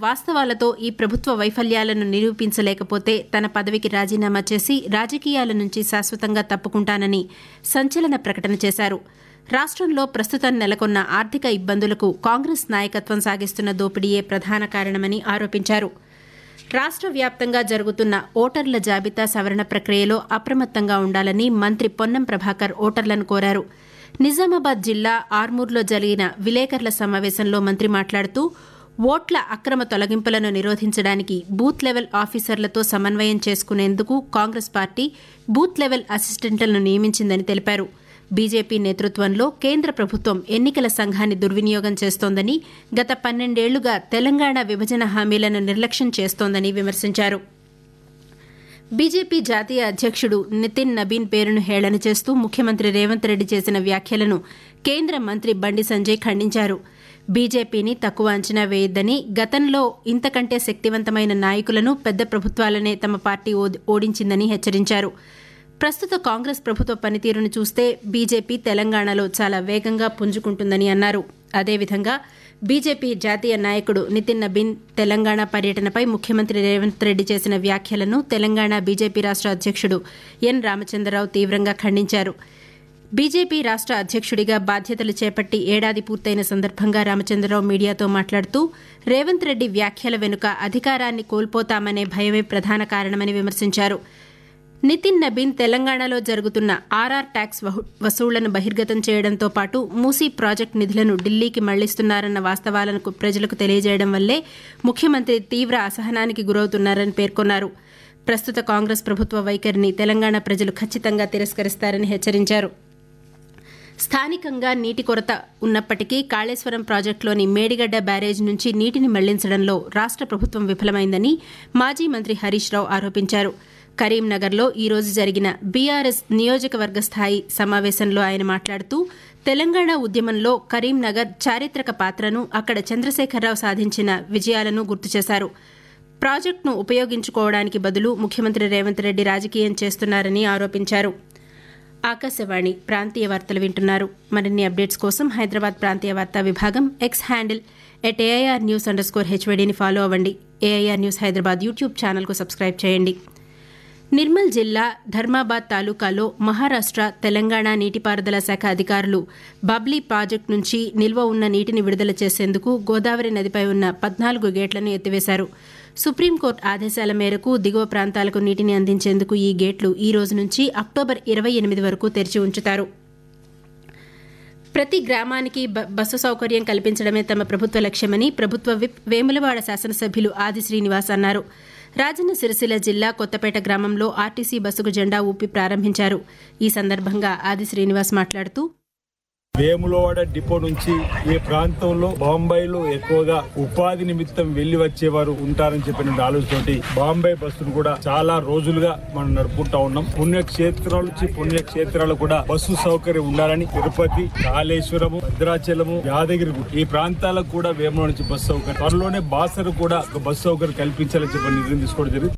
వాస్తవాలతో ఈ ప్రభుత్వ వైఫల్యాలను నిరూపించలేకపోతే తన పదవికి రాజీనామా చేసి రాజకీయాల నుంచి శాశ్వతంగా తప్పుకుంటానని సంచలన ప్రకటన చేశారు రాష్ట్రంలో ప్రస్తుతం నెలకొన్న ఆర్థిక ఇబ్బందులకు కాంగ్రెస్ నాయకత్వం సాగిస్తున్న దోపిడీయే ప్రధాన కారణమని ఆరోపించారు రాష్ట్ర వ్యాప్తంగా జరుగుతున్న ఓటర్ల జాబితా సవరణ ప్రక్రియలో అప్రమత్తంగా ఉండాలని మంత్రి పొన్నం ప్రభాకర్ ఓటర్లను కోరారు నిజామాబాద్ జిల్లా ఆర్మూర్లో జరిగిన విలేకరుల సమావేశంలో మంత్రి మాట్లాడుతూ ఓట్ల అక్రమ తొలగింపులను నిరోధించడానికి బూత్ లెవెల్ ఆఫీసర్లతో సమన్వయం చేసుకునేందుకు కాంగ్రెస్ పార్టీ బూత్ లెవెల్ అసిస్టెంట్లను నియమించిందని తెలిపారు బీజేపీ నేతృత్వంలో కేంద్ర ప్రభుత్వం ఎన్నికల సంఘాన్ని దుర్వినియోగం చేస్తోందని గత పన్నెండేళ్లుగా తెలంగాణ విభజన హామీలను నిర్లక్ష్యం చేస్తోందని విమర్శించారు బీజేపీ జాతీయ అధ్యక్షుడు నితిన్ నబీన్ పేరును హేళన చేస్తూ ముఖ్యమంత్రి రేవంత్ రెడ్డి చేసిన వ్యాఖ్యలను కేంద్ర మంత్రి బండి సంజయ్ ఖండించారు బీజేపీని తక్కువ అంచనా వేయొద్దని గతంలో ఇంతకంటే శక్తివంతమైన నాయకులను పెద్ద ప్రభుత్వాలనే తమ పార్టీ ఓడించిందని హెచ్చరించారు ప్రస్తుత కాంగ్రెస్ ప్రభుత్వ పనితీరును చూస్తే బీజేపీ తెలంగాణలో చాలా వేగంగా పుంజుకుంటుందని అన్నారు అదేవిధంగా బీజేపీ జాతీయ నాయకుడు నితిన్ నబీన్ తెలంగాణ పర్యటనపై ముఖ్యమంత్రి రేవంత్ రెడ్డి చేసిన వ్యాఖ్యలను తెలంగాణ బీజేపీ రాష్ట అధ్యక్షుడు ఎన్ రామచంద్రరావు తీవ్రంగా ఖండించారు బీజేపీ రాష్ట అధ్యక్షుడిగా బాధ్యతలు చేపట్టి ఏడాది పూర్తయిన సందర్భంగా రామచంద్రరావు మీడియాతో మాట్లాడుతూ రేవంత్ రెడ్డి వ్యాఖ్యల వెనుక అధికారాన్ని కోల్పోతామనే భయమే ప్రధాన కారణమని విమర్శించారు నితిన్ నబీన్ తెలంగాణలో జరుగుతున్న ఆర్ఆర్ ట్యాక్స్ వసూళ్లను బహిర్గతం చేయడంతో పాటు మూసీ ప్రాజెక్టు నిధులను ఢిల్లీకి మళ్లిస్తున్నారన్న వాస్తవాలను ప్రజలకు తెలియజేయడం వల్లే ముఖ్యమంత్రి తీవ్ర అసహనానికి గురవుతున్నారని పేర్కొన్నారు ప్రస్తుత కాంగ్రెస్ ప్రభుత్వ వైఖరిని తెలంగాణ ప్రజలు ఖచ్చితంగా తిరస్కరిస్తారని హెచ్చరించారు స్థానికంగా నీటి కొరత ఉన్నప్పటికీ కాళేశ్వరం ప్రాజెక్టులోని మేడిగడ్డ బ్యారేజ్ నుంచి నీటిని మళ్లించడంలో రాష్ట ప్రభుత్వం విఫలమైందని మాజీ మంత్రి హరీష్ రావు ఆరోపించారు కరీంనగర్లో ఈ రోజు జరిగిన బీఆర్ఎస్ నియోజకవర్గ స్థాయి సమావేశంలో ఆయన మాట్లాడుతూ తెలంగాణ ఉద్యమంలో కరీంనగర్ చారిత్రక పాత్రను అక్కడ చంద్రశేఖరరావు సాధించిన విజయాలను గుర్తు చేశారు ప్రాజెక్టును ఉపయోగించుకోవడానికి బదులు ముఖ్యమంత్రి రేవంత్ రెడ్డి రాజకీయం చేస్తున్నారని ఆరోపించారు ఆకాశవాణి ప్రాంతీయ వార్తలు వింటున్నారు మరిన్ని అప్డేట్స్ కోసం హైదరాబాద్ ప్రాంతీయ వార్తా విభాగం X handle at AIR news underscore హెచ్వైడీని ఫాలో అవ్వండి ఏఐఆర్ న్యూస్ హైదరాబాద్ యూట్యూబ్ ఛానల్కు సబ్స్క్రైబ్ చేయండి నిర్మల్ జిల్లా ధర్మాబాద్ తాలూకాలో మహారాష్ట తెలంగాణ నీటిపారుదల శాఖ అధికారులు బబ్లీ ప్రాజెక్టు నుంచి నిల్వ ఉన్న నీటిని విడుదల చేసేందుకు గోదావరి నదిపై ఉన్న పద్నాలుగు గేట్లను ఎత్తివేశారు సుప్రీంకోర్టు ఆదేశాల మేరకు దిగువ ప్రాంతాలకు నీటిని అందించేందుకు ఈ గేట్లు ఈ రోజు నుంచి అక్టోబర్ ఇరవై ఎనిమిది వరకు తెరిచి ఉంచుతారు ప్రతి గ్రామానికి బస్సు సౌకర్యం కల్పించడమే తమ ప్రభుత్వ లక్ష్యమని ప్రభుత్వ విప్ వేములవాడ శాసనసభ్యులు ఆది శ్రీనివాస్ అన్నారు రాజన్న సిరిసిల్ల జిల్లా కొత్తపేట గ్రామంలో ఆర్టీసీ బస్సుకు జెండా ఊపి ప్రారంభించారు ఈ సందర్భంగా ఆది శ్రీనివాస్ మాట్లాడుతూ వేములవాడ డిపో నుంచి ఈ ప్రాంతంలో బాంబేలో ఎక్కువగా ఉపాధి నిమిత్తం వెళ్లి వచ్చేవారు ఉంటారని చెప్పిన ఆలోచనతోటి బాంబే బస్సును కూడా చాలా రోజులుగా మనం నడుపుకుంటా ఉన్నాం పుణ్యక్షేత్రాల నుంచి పుణ్యక్షేత్రాలు కూడా బస్సు సౌకర్యం ఉండాలని తిరుపతి కాళేశ్వరము భద్రాచలము యాదగిరి ఈ ప్రాంతాలకు కూడా వేముల నుంచి బస్సు సౌకర్యం త్వరలోనే బాసరు కూడా ఒక బస్సు సౌకర్యం కల్పించాలని చెప్పి నిర్ణయం తీసుకోవడం జరిగింది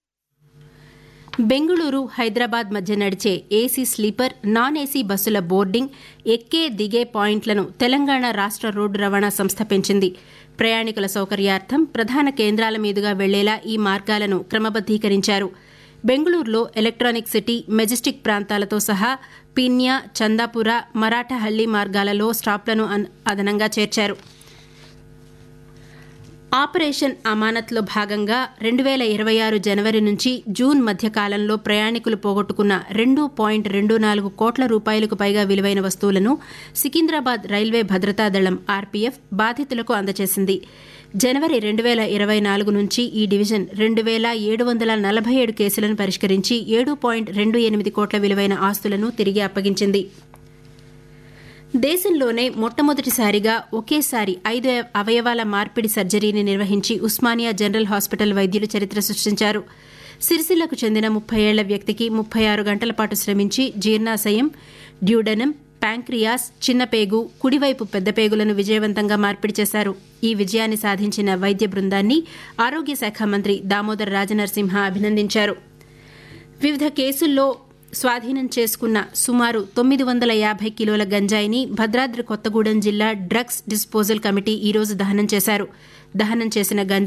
బెంగళూరు హైదరాబాద్ మధ్య నడిచే ఏసీ స్లీపర్ నాన్ ఏసీ బస్సుల బోర్డింగ్ ఎక్కే దిగే పాయింట్లను తెలంగాణ రాష్ట రోడ్డు రవాణా సంస్థ పెంచింది ప్రయాణికుల సౌకర్యార్థం ప్రధాన కేంద్రాల మీదుగా వెళ్లేలా ఈ మార్గాలను క్రమబద్దీకరించారు బెంగళూరులో ఎలక్ట్రానిక్ సిటీ మెజెస్టిక్ ప్రాంతాలతో సహా పీన్యా చందాపుర మరాఠహళ్లి మార్గాలలో స్టాప్లను అదనంగా చేర్చారు ఆపరేషన్ అమానత్లో భాగంగా రెండు వేల ఇరవై ఆరు జనవరి నుంచి జూన్ మధ్య కాలంలో ప్రయాణికులు పోగొట్టుకున్న రెండు పాయింట్ రెండు నాలుగు కోట్ల రూపాయలకు పైగా విలువైన వస్తువులను సికింద్రాబాద్ రైల్వే భద్రతా దళం ఆర్పీఎఫ్ బాధితులకు అందజేసింది జనవరి రెండు వేల ఇరవై నాలుగు నుంచి ఈ డివిజన్ రెండు వేల ఏడు వందల నలభై ఏడు కేసులను పరిష్కరించి ఏడు పాయింట్ రెండు ఎనిమిది కోట్ల విలువైన ఆస్తులను తిరిగి అప్పగించింది దేశంలోనే మొట్టమొదటిసారిగా ఒకేసారి ఐదు అవయవాల మార్పిడి సర్జరీని నిర్వహించి ఉస్మానియా జనరల్ హాస్పిటల్ వైద్యులు చరిత్ర సృష్టించారు సిరిసిల్లకు చెందిన ముప్పై ఏళ్ల వ్యక్తికి ముప్పై ఆరు గంటల పాటు శ్రమించి జీర్ణాశయం డ్యూడనం ప్యాంక్రియాస్ చిన్నపేగు కుడివైపు పెద్దపేగులను విజయవంతంగా మార్పిడి చేశారు ఈ విజయాన్ని సాధించిన వైద్య బృందాన్ని ఆరోగ్య శాఖ మంత్రి దామోదర్ రాజనరసింహ అభినందించారు వివిధ కేసుల్లో స్వాధీనం చేసుకున్న సుమారు తొమ్మిది వందల యాభై కిలోల గంజాయిని భద్రాద్రి కొత్తగూడెం జిల్లా డ్రగ్స్ డిస్పోజల్ కమిటీ ఈ రోజు దహనం చేశారు దహనం చేసిన గంజాయి